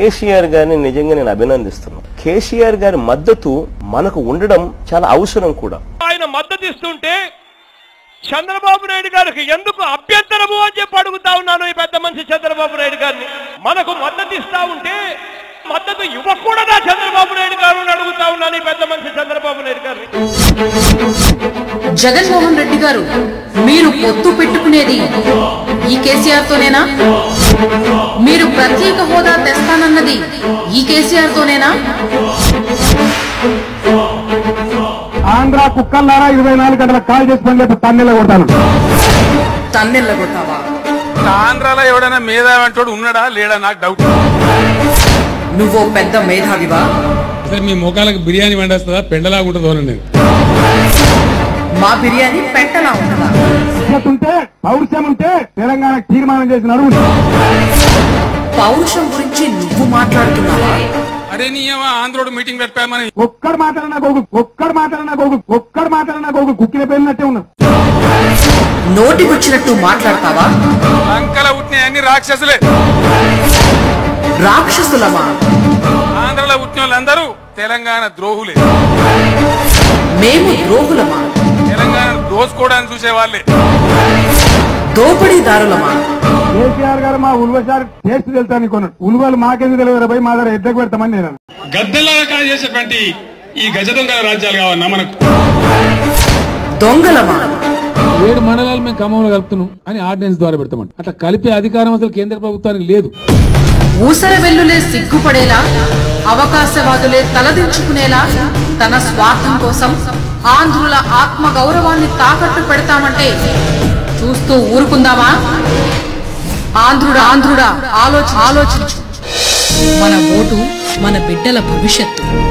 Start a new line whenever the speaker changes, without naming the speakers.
కేసీఆర్ గారిని నిజంగా నేను అభినందిస్తున్నాను కేసీఆర్ గారి మద్దతు మనకు ఉండడం చాలా అవసరం కూడా
ఆయన మద్దతు ఇస్తుంటే చంద్రబాబు నాయుడు గారికి ఎందుకు అభ్యంతరము అని చెప్పి అడుగుతా ఉన్నాను ఈ పెద్ద మనిషి చంద్రబాబు నాయుడు గారిని మనకు మద్దతు ఇస్తా ఉంటే మద్దతు ఇవ్వకూడదా చంద్రబాబు నాయుడు గారు అని అడుగుతా ఉన్నాను ఈ పెద్ద మనిషి చంద్రబాబు నాయుడు గారిని
జగన్మోహన్ రెడ్డి గారు మీరు పొత్తు పెట్టుకునేది ఈ కేసీఆర్ తోనేనా మీరు ప్రత్యేక హోదా తెస్తానన్నది ఈ కేసీఆర్ తోనేనా
ఆంధ్ర కుక్కల్లారా ఇరవై నాలుగు గంటల కాల్ చేసి పని లేకపోతే తన్నెల కొడతాను
తన్నెల్లగొట్టావా
ఆంధ్రాలో ఎవడైనా మేధావంటోడు ఉన్నాడా లేడా నాకు డౌట్
నువ్వో పెద్ద మేధావివా
సార్ మీ ముఖాలకు బిర్యానీ వండేస్తుందా పెండలాగా ఉంటుందో నేను
మా బిర్యానీ పెట్టలా ఉంటుందా
ఇజ్జత్ ఉంటే పౌరుషం ఉంటే తెలంగాణ తీర్మానం చేసిన అడుగు
పౌరుషం గురించి నువ్వు మాట్లాడుతున్నావా
అరే నీ ఏమో ఆంధ్రోడు మీటింగ్ పెట్టామని
ఒక్కడు మాట్లాడినా గోగు ఒక్కడు మాట్లాడినా గోగు ఒక్కడు మాట్లాడినా గోగు కుక్కిన పేలినట్టే ఉన్నారు
నోటికొచ్చినట్టు మాట్లాడతావా
లంకల ఉట్టిన అన్ని రాక్షసులే
రాక్షసులమా
ఆంధ్రలో ఉట్టిన వాళ్ళందరూ తెలంగాణ ద్రోహులే
మేము ద్రోహులమా
తెలంగాణ దోసుకోవడానికి చూసే వాళ్ళే
దోపిడీదారులమా
కేసీఆర్ గారు మా ఉల్వసారి టేస్ట్ తెలుతాను కొన్నాడు ఉల్వలు మాకెందుకు తెలియదు పోయి మా దగ్గర ఎద్దకు పెడతామని నేను అన్నాను.
గద్దెలాగా కాల్ చేసేటువంటి ఈ గజ దొంగ రాజ్యాలు కావన్నా మనకు
దొంగలమా
ఏడు మండలాలు మేము ఖమ్మంలో కలుపుతున్నాం అని ఆర్డినెన్స్ ద్వారా పెడతామండి అట్లా కలిపే అధికారం అసలు కేంద్ర ప్రభుత్వానికి లేదు
ఊసర వెల్లులే సిగ్గుపడేలా అవకాశవాదులే తలదించుకునేలా తన స్వార్థం కోసం ఆంధ్రుల ఆత్మ గౌరవాన్ని తాకట్టు పెడతామంటే చూస్తూ ఊరుకుందామా ఆంధ్రుడా ఆంధ్రుడా ఆలోచి ఆలోచించు
మన ఓటు మన బిడ్డల భవిష్యత్తు